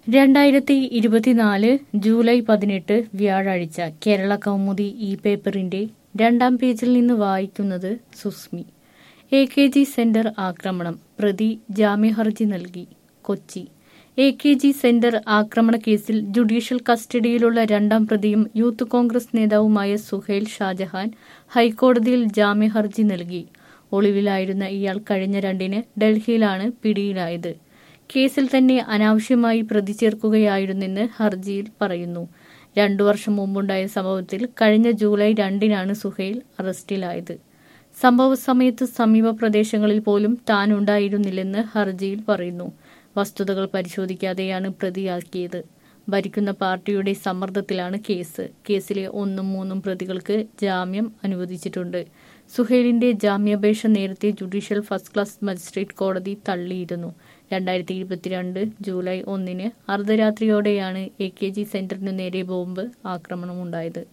രണ്ടായിരത്തി ഇരുപത്തിനാല് ജൂലൈ പതിനെട്ട് വ്യാഴാഴ്ച കേരള കൗമുദി ഇ പേപ്പറിന്റെ രണ്ടാം പേജിൽ നിന്ന് വായിക്കുന്നത് Susmi A K G centre ആക്രമണം പ്രതി ജാമ്യഹർജി നൽകി Kochi A K G centre ആക്രമണ കേസിൽ ജുഡീഷ്യൽ കസ്റ്റഡിയിലുള്ള രണ്ടാം പ്രതിയും യൂത്ത് കോൺഗ്രസ് നേതാവുമായ സുഹൈൽ ഷാജഹാൻ ഹൈക്കോടതിയിൽ ജാമ്യഹർജി നൽകി ഒളിവിലായിരുന്ന ഇയാൾ കഴിഞ്ഞ രണ്ടിന് ഡൽഹിയിലാണ് പിടിയിലായത് കേസിൽ തന്നെ അനാവശ്യമായി പ്രതി ചേർക്കുകയായിരുന്നെന്ന് ഹർജിയിൽ പറയുന്നു രണ്ടു വർഷം മുമ്പുണ്ടായ സംഭവത്തിൽ കഴിഞ്ഞ ജൂലൈ രണ്ടിനാണ് സുഹൈൽ അറസ്റ്റിലായത് സംഭവ സമയത്ത് സമീപ പ്രദേശങ്ങളിൽ പോലും താൻ ഉണ്ടായിരുന്നില്ലെന്ന് ഹർജിയിൽ പറയുന്നു വസ്തുതകൾ പരിശോധിക്കാതെയാണ് പ്രതിയാക്കിയത് ഭരിക്കുന്ന പാർട്ടിയുടെ സമ്മർദ്ദത്തിലാണ് കേസ് കേസിലെ ഒന്നും മൂന്നും പ്രതികൾക്ക് ജാമ്യം അനുവദിച്ചിട്ടുണ്ട് സുഹേലിന്റെ ജാമ്യാപേക്ഷ നേരത്തെ ജുഡീഷ്യൽ ഫസ്റ്റ് ക്ലാസ് മജിസ്ട്രേറ്റ് കോടതി തള്ളിയിരുന്നു രണ്ടായിരത്തി ഇരുപത്തിരണ്ട് ജൂലൈ ഒന്നിന് അർദ്ധരാത്രിയോടെയാണ് എ കെ ജി സെന്ററിനു നേരെ ബോംബ് ആക്രമണമുണ്ടായത്